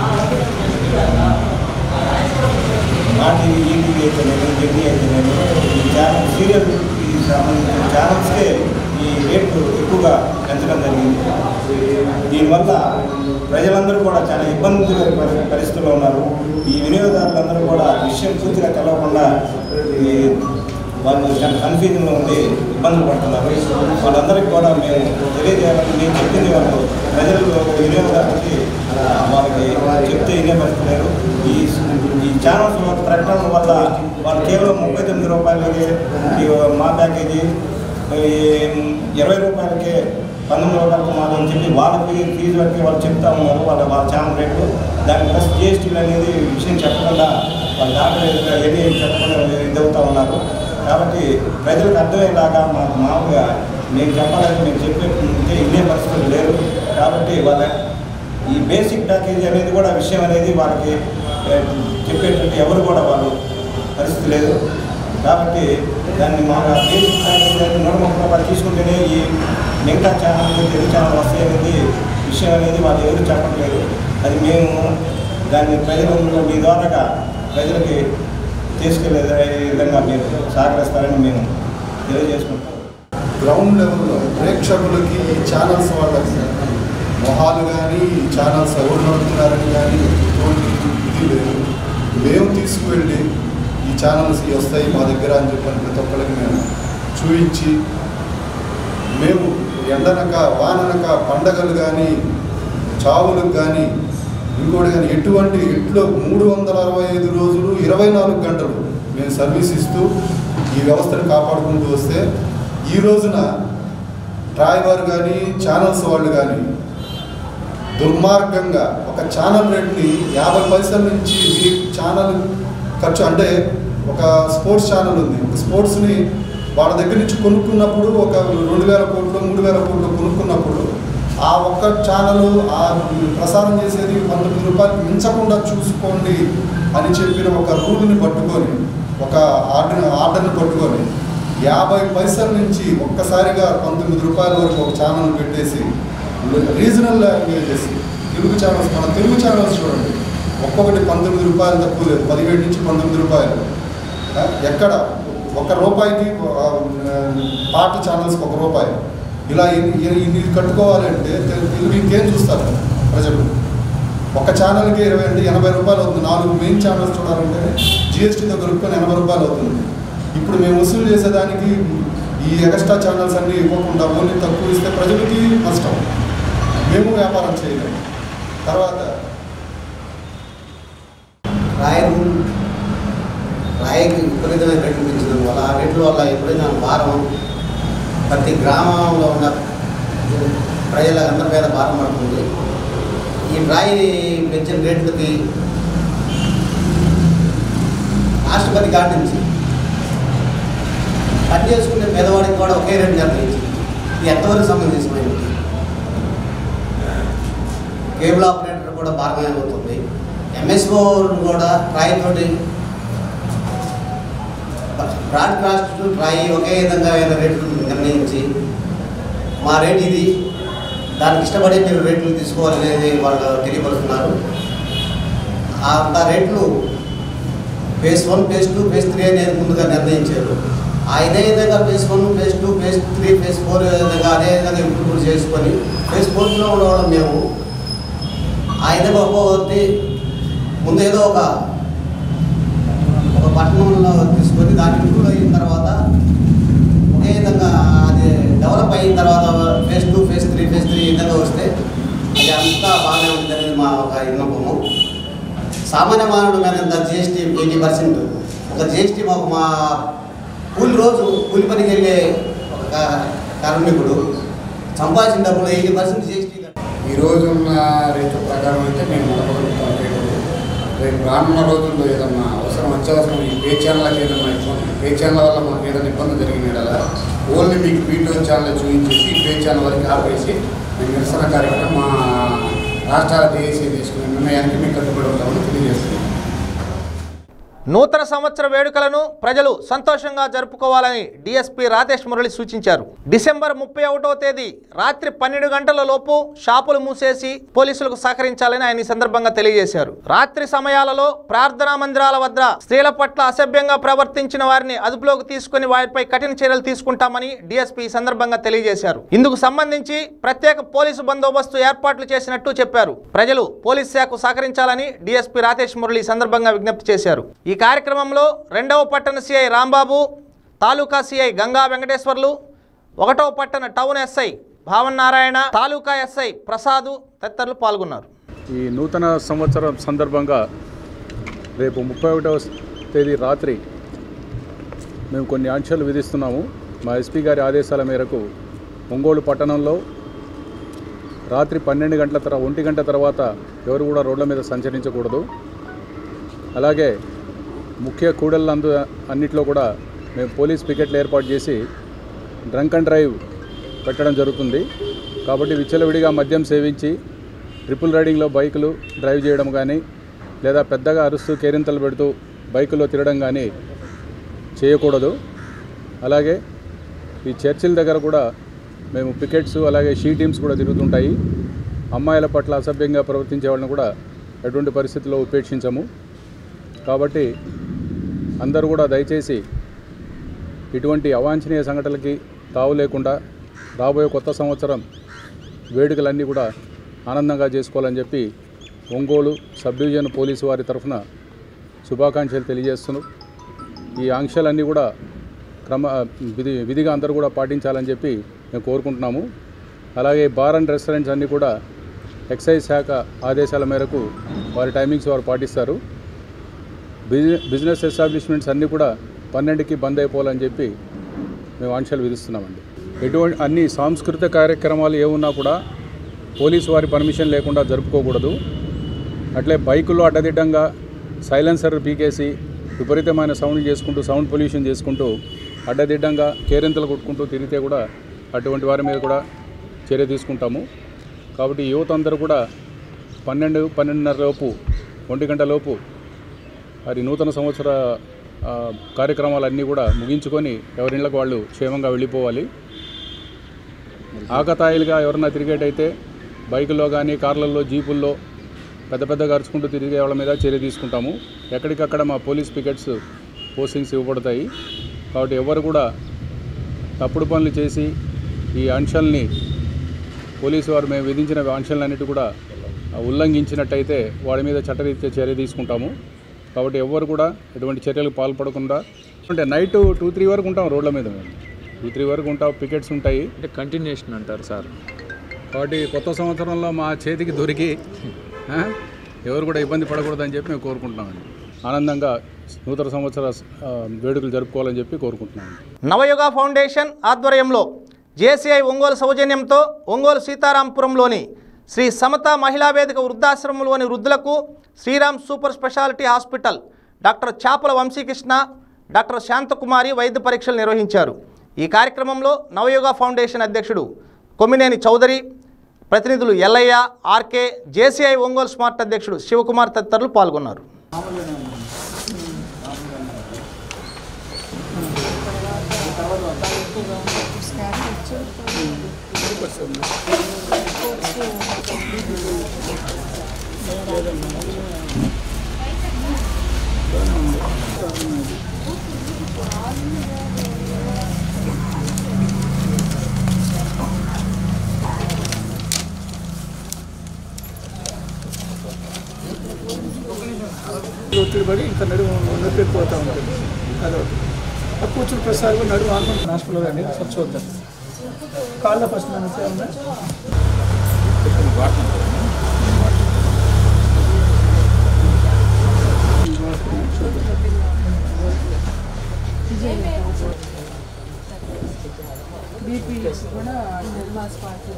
నాటి ఈటీవీ అయితేనేమి జెడ్డీ అయితేనేమి ఈ ఛానల్ సీరియల్ ఈ సంబంధించిన ఛానల్స్కే ఈ రేట్లు ఎక్కువగా పెంచడం జరిగింది దీనివల్ల ప్రజలందరూ కూడా చాలా ఇబ్బందికర పరి- పరిస్థితుల్లో ఉన్నారు ఈ వినియోగదారులందరూ కూడా విషయం పూర్తిగా తెలవకుండా ఈ వాళ్ళు చాలా కన్ఫ్యూజన్లో ఉండి ఇబ్బందులు పడుతున్నారు వాళ్ళందరికీ కూడా మేము తెలియజేయాలని నేను చెప్పింది వాళ్ళు ప్రజలు వినియోగదారులకి ఆ, వాళ్ళకి చెప్తే వినే పరిస్థితి లేదు ఈ ఈ ఛానల్స్ ప్రకటనల వల్ల వాళ్ళు కేవలం ముప్పై తొమ్మిది రూపాయలకి ఈ మా ప్యాకేజీ ఈ ఇరవై రూపాయలకే పంతొమ్మిది రూపాయలకు మాదని చెప్పి వాళ్ళ ఫీ- ఫీజు వరకు వాళ్ళు చెప్తా ఉన్నారు వాళ్ళ వాళ్ళ ఛానల్ రేట్లు దాని ప్లస్ జిఎస్టీలు అనేది విషయం చెప్పకుండా వాళ్ళ డాక్టర్ ఎదురుగా ఏది చెప్పకుండా ఇదవుతా ఉన్నారు కాబట్టి ప్రజలకు అర్థమయ్యేలాగా మాకు మామూలుగా నేను చెప్పాలంటే మేము చెప్పే ఇదే పరిస్థితులు లేరు కాబట్టి వాళ్ళ ఈ బేసిక్ ప్యాకేజీ అనేది కూడా విషయం అనేది వాళ్ళకి ఏ, చెప్పేటట్టు ఎవరు కూడా వాళ్ళు పరిస్థితి లేదు కాబట్టి దాన్ని మా బేసిక్ ప్యాకేజీ అనేది నూట ముప్పై రూపాయలు తీసుకుంటేనే ఈ మిగతా ఛానల్ తెలుగు ఛానల్ వస్తాయి అనేది విషయం అనేది వాళ్ళు ఎవరు చెప్పట్లేదు అది మేము దాన్ని ప్రజలు మీ ద్వారాగా ప్రజలకి తీసుకెళ్లే విధంగా మీరు సహకరిస్తారని మేము తెలియజేసుకుంటాం గ్రౌండ్ లెవెల్లో ప్రేక్షకులకి ఈ ఛానల్స్ వాళ్ళకి మొహాలు కానీ ఈ ఛానల్స్ ఎవరు నడుపుతున్నారని కానీ ఎటువంటి ఇది లేదు మేము తీసుకువెళ్ళి ఈ ఛానల్స్ ఇవి వస్తాయి మా దగ్గర అని చెప్పని ప్రతి ఒక్కరికి మేము చూపించి మేము ఎండనక వాననక పండగలు కానీ చావులకు కానీ ఇంకోటి కానీ ఎటువంటి ఇంట్లో మూడు వందల అరవై ఐదు రోజులు ఇరవై నాలుగు గంటలు మేము సర్వీస్ ఇస్తూ ఈ వ్యవస్థను కాపాడుకుంటూ వస్తే ఈ రోజున ట్రాయ్ వారు కానీ ఛానల్స్ వాళ్ళు కానీ దుర్మార్గంగా ఒక ఛానల్ రేట్ని యాభై పైసల నుంచి ఈ ఛానల్ ఖర్చు అంటే ఒక స్పోర్ట్స్ ఛానల్ ఉంది ఒక స్పోర్ట్స్ని వాళ్ళ దగ్గర నుంచి కొనుక్కున్నప్పుడు ఒక రెండు వేల కోట్లు మూడు వేల కోట్లు కొనుక్కున్నప్పుడు ఆ ఒక్క ఛానల్ ఆ ప్రసారం చేసేది పంతొమ్మిది రూపాయలు మించకుండా చూసుకోండి అని చెప్పిన ఒక రూల్ని పట్టుకొని ఒక ఆర్డర్ ఆర్డర్ని పట్టుకొని యాభై పైసల నుంచి ఒక్కసారిగా పంతొమ్మిది రూపాయల వరకు ఒక ఛానల్ పెట్టేసి రీజనల్ లాంగ్వేజెస్ తెలుగు ఛానల్స్ మన తెలుగు ఛానల్స్ చూడండి ఒక్కొక్కటి పంతొమ్మిది రూపాయలు తక్కువ లేదు పదిహేడు నుంచి పంతొమ్మిది రూపాయలు ఆ, ఎక్కడ ఒక రూపాయికి ఆ, పాట ఛానల్స్కి ఒక రూపాయి ఇలా ఇన్ని ఇన్ని- ఇన్ని కట్టుకోవాలంటే తెలు- తెలుగు ఇంకేం చూస్తారు ప్రజలు ఒక ఛానల్కి ఇరవై అంటే ఎనభై రూపాయలు అవుతుంది నాలుగు మెయిన్ ఛానల్స్ చూడాలంటే జిఎస్టీతో కలుపుకొని ఎనభై రూపాయలు అవుతుంది ఇప్పుడు మేము వసూలు చేసేదానికి ఈ ఎక్స్ట్రా ఛానల్స్ అన్నీ ఇవ్వకుండా ఓన్లీ తక్కువ ఇస్తే ప్రజలకి నష్టం మేము వ్యాపారం చేయలేము తర్వాత రాయలు రాయికి విపరీతమైన రేట్లు పెంచడం వల్ల ఆ రేట్ల వల్ల ఎప్పుడైనా భారం ప్రతి గ్రామంలో ఉన్న ప్రజల అందరి మీద భారం పడుతుంది ఈ రాయి పెంచిన రేట్లకి రాష్ట్రపతి కాడి నుంచి పని చేసుకునే పేదవాడికి కూడా ఒకే రేటు నిర్ణయించింది ఇది ఎంతవరకు సంబంధించినది కేబుల్ ఆపరేటర్ కూడా భారమే అవుతుంది ఎంఎస్ఓ కూడా రాయితోటి బ్రాడ్కాస్ట్ ట్రాయి ఒకే విధంగా ఏదైనా రేట్లు నిర్ణయించి మా రేట్ ఇది దానికి ఇష్టపడే మీరు రేట్లు తీసుకోవాలనేది వాళ్ళు తెలియపరుస్తున్నారు అంత రేట్లు phase one phase two phase three అనేది ముందుగా నిర్ణయించారు ఆ ఇదే విధంగా phase one phase two phase three phase four విధంగా అదే విధంగా ఇంప్రూవ్ చేసుకొని ఫేస్ ఫోర్లో ఉండడం మేము ఆ విధంగా ఒక్కొక్కటి ముందు ఏదో ఒక ఒక పట్టణంలో తీసుకొని దాన్ని ఇంప్రూవ్ అయిన తర్వాత ఒకే విధంగా అది డెవలప్ అయిన తర్వాత phase two phase three phase three విధంగా వస్తే అది అంతా బాగానే ఉంటుంది అనేది మా ఒక విన్నపము సామాన్య మానవుడు మీద ఎంత జిఎస్టీ ఎయిటీ పర్సెంట్ ఒక జిఎస్టీ ఒక మా కూలి రోజు కూలి పనికి వెళ్ళే ఒక కా- కార్మికుడు సంపాదించిన డబ్బులు ఎయిటీ పర్సెంట్ జిఎస్టీ ఈ రోజు ఉన్న రేట్ల ప్రకారం అయితే మేము నడపగలుగుతాం రేట్లు రేపు రానున్న రోజుల్లో ఏదన్నా అవసరం అత్యవసరం ఈ పే ఛానల్కి ఏదన్నా ఇబ్బంది పే ఛానల్ వల్ల మాకు ఏదైనా ఇబ్బంది జరిగిన యెడల ఓన్లీ మీకు పీటో ఛానల్ చూపించేసి పే ఛానల్ వరకు ఆపేసి మేము నిరసన కార్యక్రమం మా రాష్ట్రాల దేశీయ తీసుకునే నిర్ణయానికి మేము కట్టుబడి ఉంటామని తెలియజేస్తున్నాం నూతన సంవత్సర వేడుకలను ప్రజలు సంతోషంగా జరుపుకోవాలని డీఎస్పీ రాకేష్ మురళి సూచించారు డిసెంబర్ ముప్పై ఒకటో తేదీ రాత్రి పన్నెండు గంటల లోపు షాపులు మూసేసి పోలీసులకు సహకరించాలని ఆయన ఈ సందర్భంగా తెలియజేశారు రాత్రి సమయాలలో ప్రార్థనా మందిరాల వద్ద స్త్రీల పట్ల అసభ్యంగా ప్రవర్తించిన వారిని అదుపులోకి తీసుకుని వారిపై కఠిన చర్యలు తీసుకుంటామని డీఎస్పీ ఈ సందర్భంగా తెలియజేశారు ఇందుకు సంబంధించి ప్రత్యేక పోలీసు బందోబస్తు ఏర్పాట్లు చేసినట్టు చెప్పారు ప్రజలు పోలీస్ శాఖకు సహకరించాలని డీఎస్పీ రాకేష్ మురళి ఈ సందర్భంగా విజ్ఞప్తి చేశారు ఈ కార్యక్రమంలో రెండవ పట్టణ సిఐ రాంబాబు తాలూకా సిఐ గంగా వెంకటేశ్వర్లు ఒకటవ పట్టణ టౌన్ ఎస్ఐ భావన్ నారాయణ తాలూకా ఎస్ఐ ప్రసాదు తదితరులు పాల్గొన్నారు ఈ నూతన సంవత్సరం సందర్భంగా రేపు ముప్పై ఒకటవ తేదీ రాత్రి మేము కొన్ని ఆంక్షలు విధిస్తున్నాము మా ఎస్పీ గారి ఆదేశాల మేరకు ఒంగోలు పట్టణంలో రాత్రి పన్నెండు గంటల తర్వాత ఒంటి గంట తర్వాత ఎవరు కూడా రోడ్ల మీద సంచరించకూడదు అలాగే ముఖ్య కూడళ్ళందు అన్నిట్లో కూడా మేము పోలీస్ పికెట్లు ఏర్పాటు చేసి డ్రంక్ అండ్ డ్రైవ్ పెట్టడం జరుగుతుంది కాబట్టి విచ్చలవిడిగా మద్యం సేవించి ట్రిపుల్ రైడింగ్లో బైకులు డ్రైవ్ చేయడం కానీ లేదా పెద్దగా అరుస్తూ కేరింతలు పెడుతూ బైకులో తిరగడం కానీ చేయకూడదు అలాగే ఈ చర్చిల దగ్గర కూడా మేము పికెట్స్ అలాగే షీ టీమ్స్ కూడా తిరుగుతుంటాయి అమ్మాయిల పట్ల అసభ్యంగా ప్రవర్తించే వాళ్ళని కూడా ఎటువంటి పరిస్థితుల్లో ఉపేక్షించము కాబట్టి అందరూ కూడా దయచేసి ఇటువంటి అవాంఛనీయ సంఘటనలకి తావు లేకుండా రాబోయే కొత్త సంవత్సరం వేడుకలన్నీ కూడా ఆనందంగా చేసుకోవాలని చెప్పి ఒంగోలు సబ్ డివిజన్ పోలీసు వారి తరఫున శుభాకాంక్షలు తెలియజేస్తున్నాం ఈ ఆంక్షలన్నీ కూడా క్రమ విధి విధిగా అందరూ కూడా పాటించాలని చెప్పి మేము కోరుకుంటున్నాము అలాగే బార్ అండ్ రెస్టారెంట్స్ అన్నీ కూడా ఎక్సైజ్ శాఖ ఆదేశాల మేరకు వారి టైమింగ్స్ వారు పాటిస్తారు బిజి బిజినెస్ ఎస్టాబ్లిష్మెంట్స్ అన్నీ కూడా పన్నెండుకి బంద్ అయిపోవాలని చెప్పి మేము ఆంక్షలు విధిస్తున్నామండి ఎటువంటి అన్ని సాంస్కృతిక కార్యక్రమాలు ఏమున్నా కూడా పోలీసు వారి పర్మిషన్ లేకుండా జరుపుకోకూడదు అట్లే బైకుల్లో అడ్డదిడ్డంగా సైలెన్సర్ పీకేసి విపరీతమైన సౌండ్ చేసుకుంటూ సౌండ్ పొల్యూషన్ చేసుకుంటూ అడ్డదిడ్డంగా కేరింతలు కొట్టుకుంటూ తిరిగితే కూడా అటువంటి వారి మీద కూడా చర్య తీసుకుంటాము కాబట్టి యువత అందరూ కూడా పన్నెండు పన్నెండున్నర లోపు ఒంటి గంట లోపు మరి నూతన సంవత్సర ఆ, కార్యక్రమాలన్నీ కూడా ముగించుకొని ఎవరిళ్ళకు వాళ్ళు క్షేమంగా వెళ్ళిపోవాలి ఆకతాయిలుగా ఎవరన్నా తిరిగేటైతే బైకుల్లో కానీ కార్లలో జీపుల్లో పెద్ద పెద్దగా అరుచుకుంటూ తిరిగే వాళ్ళ మీద చర్య తీసుకుంటాము ఎక్కడికక్కడ మా పోలీస్ పికెట్స్ పోస్టింగ్స్ ఇవ్వబడతాయి కాబట్టి ఎవరు కూడా తప్పుడు పనులు చేసి ఈ ఆంక్షల్ని పోలీసు వారు మేము విధించిన ఆంక్షలన్నిటి కూడా ఉల్లంఘించినట్టయితే వాడి మీద చట్టరీత్యా చర్య తీసుకుంటాము కాబట్టి ఎవ్వరు కూడా ఎటువంటి చర్యలకు పాల్పడకుండా అంటే నైట్ టూ త్రీ వరకు ఉంటాం రోడ్ల మీద మేము టూ త్రీ వరకు ఉంటా పికెట్స్ ఉంటాయి అంటే కంటిన్యూషన్ అంటారు సార్ కాబట్టి కొత్త సంవత్సరంలో మా చేతికి దొరికి ఆ, ఎవరు కూడా ఇబ్బంది పడకూడదని చెప్పి మేము కోరుకుంటున్నామండి ఆనందంగా నూతన సంవత్సర ఆ, వేడుకలు జరుపుకోవాలని చెప్పి కోరుకుంటున్నామండి నవయుగ ఫౌండేషన్ ఆధ్వర్యంలో జేసీఐ ఒంగోలు సౌజన్యంతో ఒంగోలు సీతారాంపురంలోని శ్రీ సమత మహిళా వేదిక వృద్ధాశ్రమంలోని వృద్ధులకు Sriram super speciality hospital doctor Chapala Vamsikrishna doctor Shanthakumari వైద్య పరీక్షలు నిర్వహించారు ఈ కార్యక్రమంలో నవయుగ ఫౌండేషన్ అధ్యక్షుడు కొమ్మినేని చౌదరి ప్రతినిధులు Ellaiah RK JCI Ongole smart అధ్యక్షుడు శివకుమార్ తదితరులు పాల్గొన్నారు ఒత్తిడి పడి ఇంకా నడుము నొప్పి ఎక్కువవుతూ ఉంటుంది అదొకటి ఆ కూర్చుని ప్రసారం నడుము ఆనుకుంటున్న హాస్పిటల్ కానీ స్వచ్ఛ వద్దండి కాళ్ళ ఫస్ట్ నొప్పి ఉందా బీపీ కూడా డెల్మాస్ పార్టీ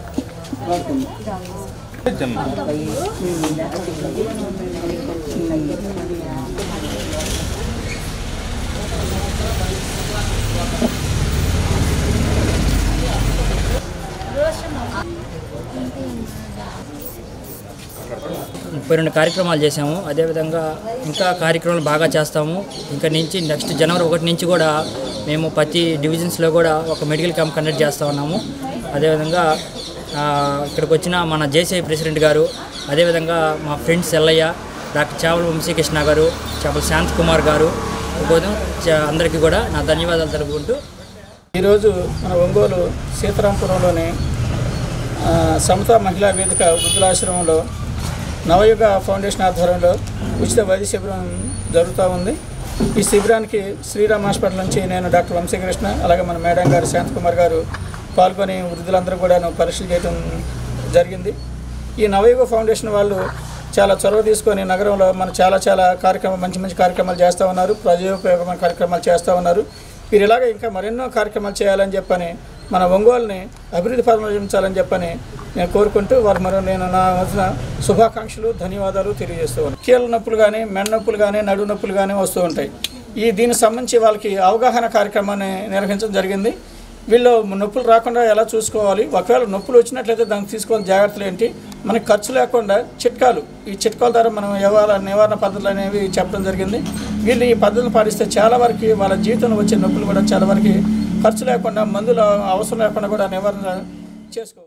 ముప్పై రెండు కార్యక్రమాలు చేసాము అదేవిధంగా ఇంకా కార్యక్రమాలు బాగా చేస్తాము ఇంకా నుంచి నెక్స్ట్ జనవరి ఒకటి నుంచి కూడా మేము ప్రతి డివిజన్స్లో కూడా ఒక మెడికల్ క్యాంప్ కండక్ట్ చేస్తూ ఉన్నాము అదేవిధంగా ఆ, ఇక్కడికి వచ్చిన మన జేసీఐ ప్రెసిడెంట్ గారు అదేవిధంగా మా ఫ్రెండ్స్ ఎల్లయ్య డాక్టర్ చావల వంశీకృష్ణ గారు చాపల శాంత్ కుమార్ గారు కోసం చ- అందరికీ కూడా నా ధన్యవాదాలు తెలుపుకుంటూ ఈరోజు మన ఒంగోలు సీతారాంపురంలోని ఆ, సమతా మహిళా వేదిక వృద్ధులాశ్రమంలో నవయుగ ఫౌండేషన్ ఆధ్వర్యంలో ఉచిత వైద్య శిబిరం జరుగుతూ ఉంది ఈ శిబిరానికి శ్రీరామ్ హాస్పిటల్ నుంచి నేను డాక్టర్ వంశీకృష్ణ అలాగే మన మేడం గారు శాంతకుమార్ గారు పాల్గొని వృద్ధులందరూ కూడా పరీక్షలు చేయడం జరిగింది ఈ నవయుగ ఫౌండేషన్ వాళ్ళు చాలా చొరవ తీసుకొని నగరంలో మన చాలా చాలా కార్యక్రమాలు మంచి మంచి కార్యక్రమాలు చేస్తూ ఉన్నారు ప్రజోపయోగమైన కార్యక్రమాలు చేస్తూ ఉన్నారు వీరు ఇలాగ ఇంకా మరెన్నో కార్యక్రమాలు చేయాలని చెప్పని మన ఒంగోలుని అభివృద్ధి పరమించాలని చెప్పని నేను కోరుకుంటూ వారు మరి నేను నా వద్ద శుభాకాంక్షలు ధన్యవాదాలు తెలియజేస్తూ ఉన్నాను కీళ్ళ నొప్పులు కానీ మెడ నొప్పులు కానీ నడు నొప్పులు కానీ వస్తూ ఉంటాయి ఈ దీనికి సంబంధించి వాళ్ళకి అవగాహన కార్యక్రమాన్ని నిర్వహించడం జరిగింది వీళ్ళు నొప్పులు రాకుండా ఎలా చూసుకోవాలి ఒకవేళ నొప్పులు వచ్చినట్లయితే దానికి తీసుకోవాల్సిన జాగ్రత్తలు ఏంటి మనకి ఖర్చు లేకుండా చిట్కాలు ఈ చిట్కాల ద్వారా మనం ఎవర నివారణ పద్ధతులు అనేవి చెప్పడం జరిగింది వీళ్ళు ఈ పద్ధతులు పాటిస్తే చాలా వరకు వాళ్ళ జీవితంలో వచ్చే నొప్పులు కూడా చాలా వరకు ఖర్చు లేకుండా మందులు అవసరం లేకుండా కూడా నివారణ చేసుకోవాలి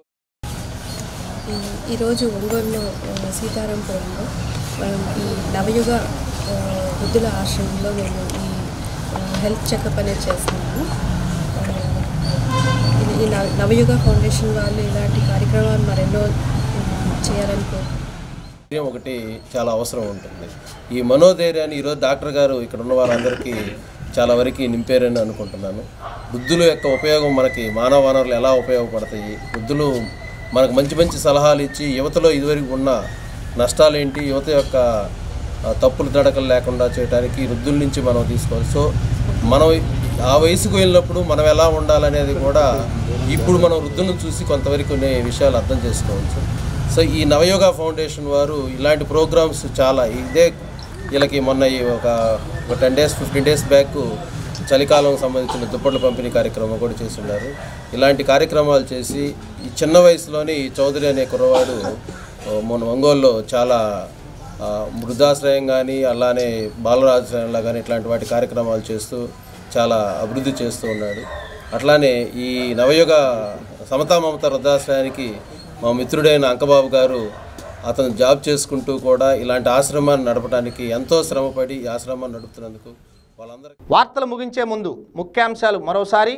ఈ- ఈరోజు ఒంగోలులో ఆ, సీతారాంపురంలో మనం ఈ నవయుగ ఆ, వృద్ధుల ఆశ్రమంలో మేము ఈ ఆ, హెల్త్ చెకప్ అనేది చేస్తున్నాము ఆ, ఇది ఈ నవ- నవయుగ ఫౌండేషన్ వాళ్ళు ఇలాంటి కార్యక్రమాలు మరెన్నో ఆ, చేయాలని కోరుకుంటున్నాను ధైర్యం ఒకటి చాలా అవసరం ఉంటుంది ఈ మనోధైర్యాన్ని ఈరోజు డాక్టర్ గారు ఇక్కడ ఉన్న వారందరికీ చాలా వరకు నింపారని అనుకుంటున్నాను వృద్ధుల యొక్క ఉపయోగం మనకి మానవ వనరులు ఎలా ఉపయోగపడతాయి వృద్ధులు మనకు మంచి మంచి సలహాలు ఇచ్చి యువతలో ఇదివరకు ఉన్న నష్టాలు ఏంటి యువత యొక్క ఆ, తప్పులు తడకలు లేకుండా చేయడానికి వృద్ధుల నుంచి మనం తీసుకోవాలి సో మనం ఆ వయసుకు వెళ్ళినప్పుడు మనం ఎలా ఉండాలనేది కూడా ఇప్పుడు మనం వృద్ధులను చూసి కొంతవరకు కొన్ని విషయాలు అర్థం చేసుకోవచ్చు సో ఈ నవయోగ ఫౌండేషన్ వారు ఇలాంటి ప్రోగ్రామ్స్ చాలా ఇదే వీళ్ళకి మొన్న ఈ ఒక ఒక ten days fifteen days back చలికాలం సంబంధించిన దుప్పట్ల పంపిణీ కార్యక్రమం కూడా చేసి ఉన్నారు ఇలాంటి కార్యక్రమాలు చేసి ఈ చిన్న వయసులోని ఈ చౌదరి అనే కుర్రవాడు ఆ, మన ఒంగోలులో చాలా ఆ, వృద్ధాశ్రయం కానీ అలానే బాలరాశ్రయంలో కానీ ఇట్లాంటి వాటి కార్యక్రమాలు చేస్తూ చాలా అభివృద్ధి చేస్తూ ఉన్నాడు అట్లానే ఈ నవయుగ సమతా మమత వృద్ధాశ్రయానికి మా మిత్రుడైన అంకబాబు గారు అతను జాబ్ చేసుకుంటూ కూడా ఇలాంటి ఆశ్రమాన్ని నడపడానికి ఎంతో శ్రమపడి ఈ ఆశ్రమాన్ని నడుపుతున్నందుకు వాళ్ళందరూ వార్తలు ముగించే ముందు ముఖ్యాంశాలు మరోసారి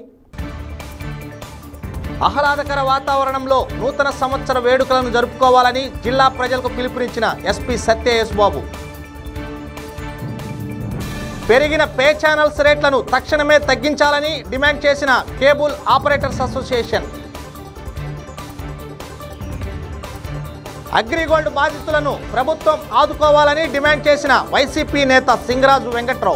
ఆహ్లాదకర వాతావరణంలో నూతన సంవత్సర వేడుకలను జరుపుకోవాలని జిల్లా ప్రజలకు పిలుపునిచ్చిన ఎస్పీ సత్య ఎస్ బాబు పెరిగిన పే ఛానల్స్ రేట్లను తక్షణమే తగ్గించాలని డిమాండ్ చేసిన కేబుల్ ఆపరేటర్స్ అసోసియేషన్ అగ్రిగోల్డ్ బాధితులను ప్రభుత్వం ఆదుకోవాలని డిమాండ్ చేసిన వైసీపీ నేత సింగరాజు వెంకట్రావు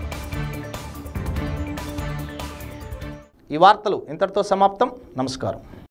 ఈ వార్తలు ఇంతటితో సమాప్తం నమస్కారం